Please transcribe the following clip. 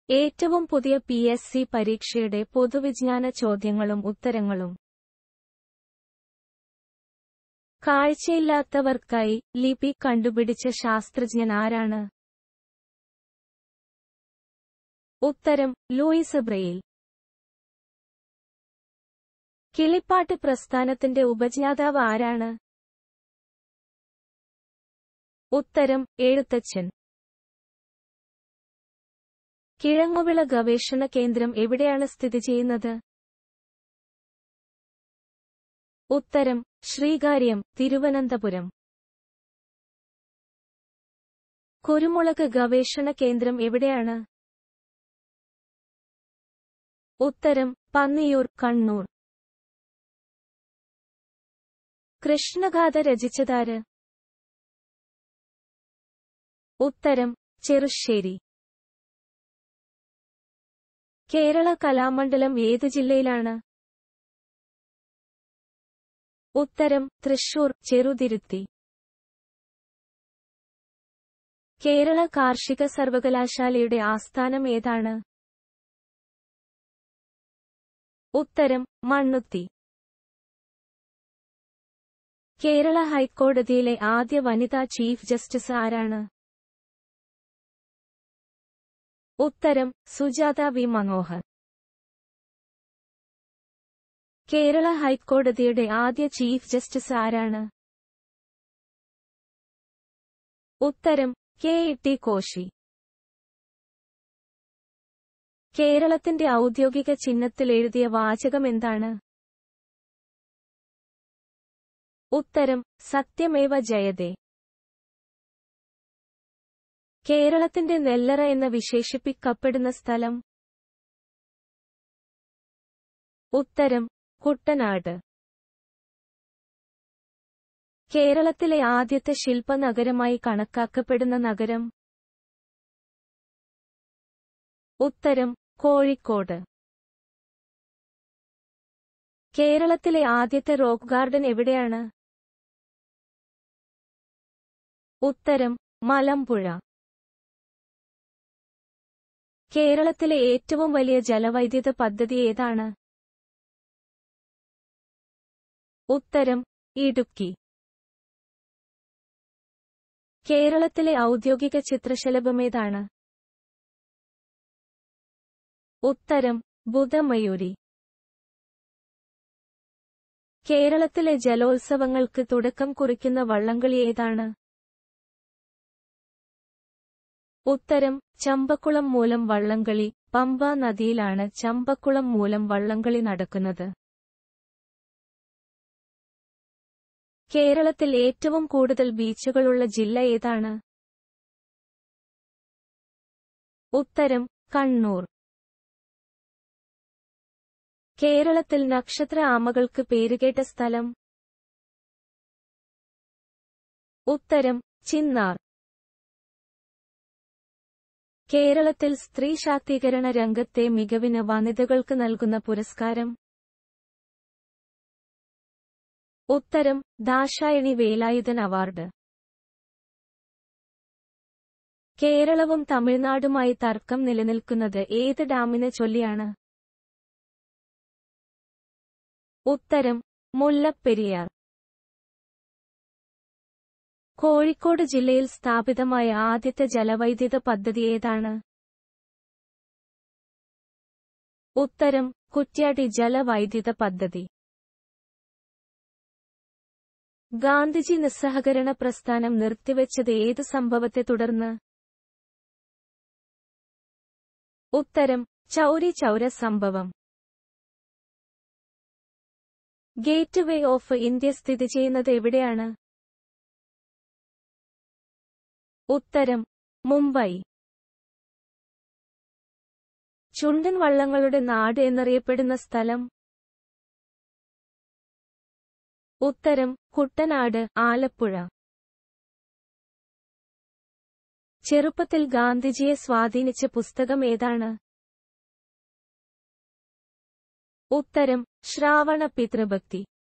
ഏറ്റവും പുതിയ P S C പരീക്ഷയുടെ പൊതുവിജ്ഞാന ചോദ്യങ്ങളും ഉത്തരങ്ങളും കാഴ്ചയില്ലാത്തവർക്കായി ലിപി കണ്ടുപിടിച്ച ശാസ്ത്രജ്ഞൻ ആരാണ് ഉത്തരം ലൂയിസ് ബ്രെയിൽ കിളിപ്പാട്ട് പ്രസ്ഥാനത്തിന്റെ ഉപജ്ഞാതാവ് ആരാണ് ഉത്തരം എഴുത്തച്ഛൻ കിഴങ്ങുവിള ഗവേഷണ കേന്ദ്രം എവിടെയാണ് സ്ഥിതി ചെയ്യുന്നത് ഉത്തരം ശ്രീകാര്യം തിരുവനന്തപുരം കുരുമുളക് ഗവേഷണ കേന്ദ്രം എവിടെയാണ് ഉത്തരം പന്നിയൂർ കണ്ണൂർ കൃഷ്ണഗാഥ രചിച്ചതാര് ഉത്തരം ചെറുശ്ശേരി കേരള കലാമണ്ഡലം ഏതു ജില്ലയിലാണ് ഉത്തരം തൃശൂർ ചെറുതിരുത്തി കേരള കാർഷിക സർവകലാശാലയുടെ ആസ്ഥാനം ഏതാണ് ഉത്തരം മണ്ണുത്തി കേരള ഹൈക്കോടതിയിലെ ആദ്യ വനിതാ ചീഫ് ജസ്റ്റിസ് ആരാണ് ഉത്തരം സുജാത വി മനോഹർ കേരള ഹൈക്കോടതിയുടെ ആദ്യ ചീഫ് ജസ്റ്റിസ് ആരാണ് ഉത്തരം കെ ഇ ടി കോശി കേരളത്തിന്റെ ഔദ്യോഗിക ചിഹ്നത്തിൽ എഴുതിയ വാചകം എന്താണ് ഉത്തരം സത്യമേവ ജയതേ കേരളത്തിന്റെ നെല്ലറ എന്ന് വിശേഷിപ്പിക്കപ്പെടുന്ന സ്ഥലം ഉത്തരം കുട്ടനാട് കേരളത്തിലെ ആദ്യത്തെ ശില്പനഗരമായി കണക്കാക്കപ്പെടുന്ന നഗരം ഉത്തരം കോഴിക്കോട് കേരളത്തിലെ ആദ്യത്തെ റോക്ക് ഗാർഡൻ എവിടെയാണ് ഉത്തരം മലമ്പുഴ കേരളത്തിലെ ഏറ്റവും വലിയ ജലവൈദ്യുത പദ്ധതി ഏതാണ് ഉത്തരം ഇടുക്കി കേരളത്തിലെ ഔദ്യോഗിക ചിത്രശലഭമേതാണ് ഉത്തരം ബുധമയൂരി കേരളത്തിലെ ജലോത്സവങ്ങൾക്ക് തുടക്കം കുറിക്കുന്ന വള്ളംകളി ഏതാണ് ഉത്തരം ചമ്പക്കുളം മൂലം വള്ളംകളി പമ്പ നദിയിലാണ് ചമ്പക്കുളം മൂലം വള്ളംകളി നടക്കുന്നത് കേരളത്തിൽ ഏറ്റവും കൂടുതൽ ബീച്ചുകളുള്ള ജില്ല ഏതാണ് ഉത്തരം കണ്ണൂർ കേരളത്തിൽ നക്ഷത്ര ആമകൾക്ക് പേരുകേട്ട സ്ഥലം ഉത്തരം ചിന്നാർ കേരളത്തിൽ സ്ത്രീ ശാക്തീകരണ രംഗത്തെ മികവിന് വനിതകൾക്ക് നൽകുന്ന പുരസ്കാരം ഉത്തരം ദാശായണി വേലായുധൻ അവാർഡ് കേരളവും തമിഴ്നാടുമായി തർക്കം നിലനിൽക്കുന്നത് ഏത് ഡാമിനെ ചൊല്ലിയാണ് ഉത്തരം മുല്ലപ്പെരിയാർ കോഴിക്കോട് ജില്ലയിൽ സ്ഥാപിതമായ ആദ്യത്തെ ജലവൈദ്യുത പദ്ധതി ഏതാണ് ഉത്തരം കുറ്റ്യാടി ജലവൈദ്യുത പദ്ധതി ഗാന്ധിജി നിസ്സഹകരണ പ്രസ്ഥാനം നിർത്തിവെച്ചത് ഏതു സംഭവത്തെ തുടർന്ന് ഉത്തരം ചൗരി ചൗര സംഭവം ഗേറ്റ് വേ ഓഫ് ഇന്ത്യ സ്ഥിതി ചെയ്യുന്നത് എവിടെയാണ് ഉത്തരം മുംബൈ ചുണ്ടൻ വള്ളങ്ങളുടെ നാട് എന്നറിയപ്പെടുന്ന സ്ഥലം ഉത്തരം കുട്ടനാട് ആലപ്പുഴ ചെറുപ്പത്തിൽ ഗാന്ധിജിയെ സ്വാധീനിച്ച പുസ്തകം ഏതാണ് ഉത്തരം ശ്രാവണ പിതൃഭക്തി